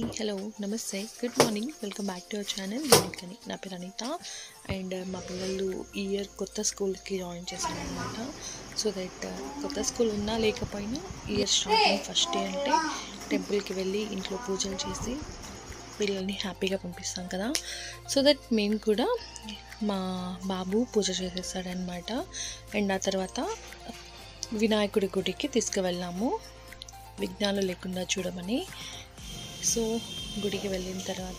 Hello నమస్తే good morning welcome back to our channel నేను నా పేరు అనిత అండ్ మా పిల్లలు ఈ ఇయర్ కొత్త స్కూల్కి జాయిన్ చేశాను అనమాట సో దట్ కొత్త స్కూల్ ఉన్నా లేకపోయినా ఇయర్ స్టార్టింగ్ ఫస్ట్ డే అంటే టెంపుల్కి వెళ్ళి ఇంట్లో పూజలు చేసి పిల్లల్ని హ్యాపీగా పంపిస్తాం కదా సో దట్ మేము కూడా మా బాబు పూజ చేసేస్తాడనమాట అండ్ ఆ తర్వాత వినాయకుడి గుడికి తీసుకువెళ్ళాము విఘ్నాలు లేకుండా చూడమని సో గుడికి వెళ్ళిన తర్వాత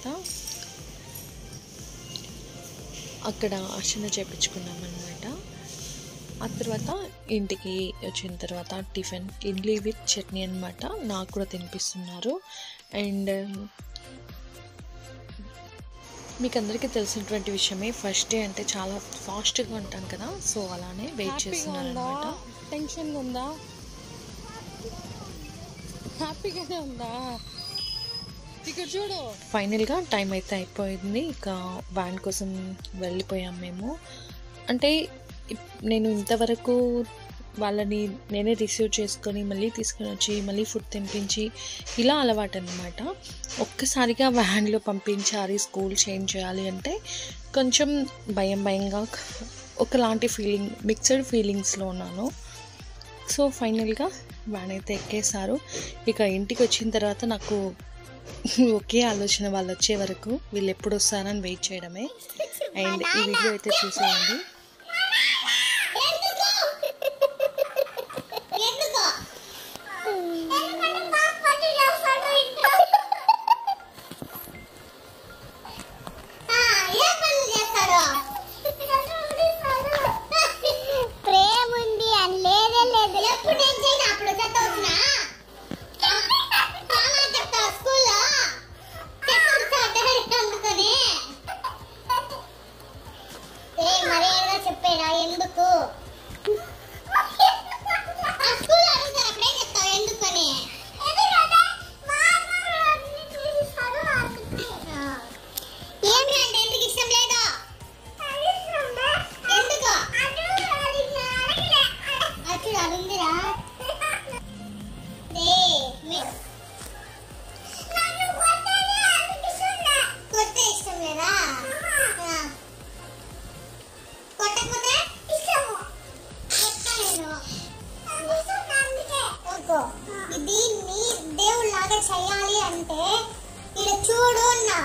అక్కడ అర్చన చేపించుకున్నాం అనమాట ఆ తర్వాత ఇంటికి వచ్చిన తర్వాత టిఫిన్ ఇడ్లీ విత్ చట్నీ అనమాట నాకు కూడా తినిపిస్తున్నారు అండ్ మీకు అందరికీ తెలిసినటువంటి విషయమే ఫస్ట్ డే అంటే చాలా ఫాస్ట్గా ఉంటాం కదా సో అలానే వెయిట్ చేస్తున్నాను అనమాట టెన్షన్గా ఉందా హ్యాపీగానే ఉందా ఇక్కడ చూడు ఫైనల్గా టైం అయితే అయిపోయింది ఇక వ్యాన్ కోసం వెళ్ళిపోయాం మేము అంటే ఇప్- నేను ఇంతవరకు వాళ్ళని నేనే రిసీవ్ చేసుకొని మళ్ళీ తీసుకొని వచ్చి మళ్ళీ ఫుడ్ తినిపించి ఇలా అలవాటు అనమాట ఒక్కసారిగా వ్యాన్లో పంపించాలి స్కూల్ చేంజ్ చేయాలి అంటే కొంచెం భయం భయంగా ఒకలాంటి ఫీలింగ్ మిక్స్డ్ ఫీలింగ్స్లో ఉన్నాను సో ఫైనల్గా వ్యాన్ అయితే ఎక్కేశారు ఇక ఇంటికి వచ్చిన తర్వాత నాకు ఒకే ఆలోచన వాళ్ళు వచ్చే వరకు వీళ్ళు ఎప్పుడు వస్తారని వెయిట్ చేయడమే అండ్ ఈ వీడియో అయితే చూసేయండి ప్రేమ ఉంది అని లేదే లేదు ఎప్పుడు నేను చేయను అప్పుడు చదవుతున్నా చెప్తావు స్కూల్లో అందుకని ఏ మర్యాదగా చెప్పేరా ఎందుకు ఆ స్కూల్ అడుగుతారు అప్పుడే చెప్తావు ఎందుకని ఏంటి అంటే ఎందుకు ఇష్టం లేదా ఎందుకు అచ్చుడు అడుందిరా ఏ మీ కొత్త ఇష్టం లేదా ఆ. కొట్టకపోతే ఇష్టము కొత్త నేను ఓకో. దీన్ని దేవుళ్ళలాగా చేయాలి అంటే ఇలా చూడు అన్నా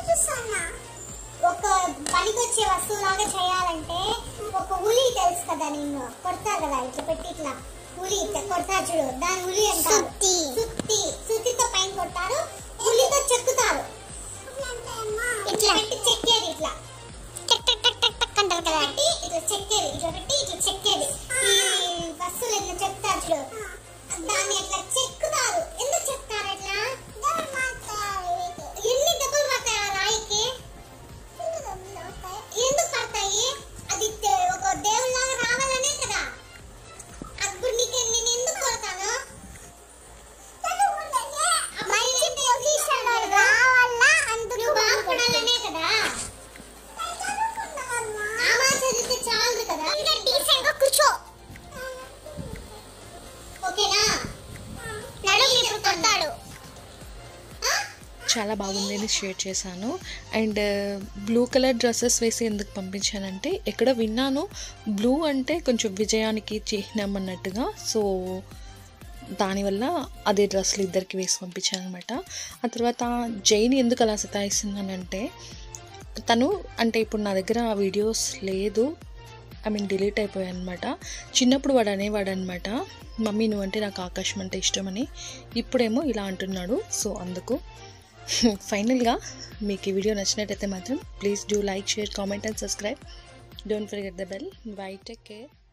ఒక పనికొచ్చే వస్తువులాగా చేయాలంటే ఒక ఉలి తెలుసు కదా నిన్ను కొడతారు కదా ఇట్లా పెట్టి ఇట్లా ఉలి ఇట్లా కొడతారు చూడు దాని ఉలి అంటారు సుత్తి సుత్తితో పైన కొడతారు ఉలితో చెక్కుతారు ఇట్లా పెట్టి చెక్కేది ఇట్లా టక్ టక్ టక్ టక్ టక్ అంటారు కదా పెట్టి ఇట్లా చెక్కేది ఇట్లా పెట్టి ఇట్లా చెక్కేది ఈ వస్తువులు ఇట్లా చెప్తారు చూడు దాన్ని అట్లా చెక్కుతారు ఎందుకు చెప్తారు ఇట్లా ఎన్ని దెబ్బలు పడతాయి ఆ రాయికి ఎందుకు పడతాయి అది దే- ఒక దేవుళ్ళలాగా రావాలనే కదా అప్పుడు నీకు నేను ఎందుకు కొడతాను మంచి పొజిషన్ రావాలా అందుకు బాగుపడాలనే కదా ఆమా చదివితే చాలు కదా ఇంకా డీసెంట్ గా కూర్చో ఓకేనా నడుము ఇప్పుడు కొడతాడు చాలా బాగుంది అని షేర్ చేశాను అండ్ బ్లూ కలర్ డ్రెస్సెస్ వేసి ఎందుకు పంపించానంటే ఎక్కడ విన్నాను బ్లూ అంటే కొంచెం విజయానికి చిహ్నం అన్నట్టుగా సో దానివల్ల అదే డ్రెస్సులు ఇద్దరికి వేసి పంపించాను అనమాట ఆ తర్వాత జైని ఎందుకు అలా సతాయిస్తున్నానంటే తను అంటే ఇప్పుడు నా దగ్గర ఆ వీడియోస్ లేదు ఐ మీన్ డిలీట్ అయిపోయాయి అనమాట చిన్నప్పుడు వాడు అనేవాడు అనమాట మమ్మీ నువ్వంటే నాకు ఆకాశం అంటే ఇష్టమని ఇప్పుడేమో ఇలా అంటున్నాడు సో అందుకు ఫైనల్గా మీకు ఈ వీడియో నచ్చినట్టయితే మాత్రం please do like share comment and subscribe don't forget the bell bye take care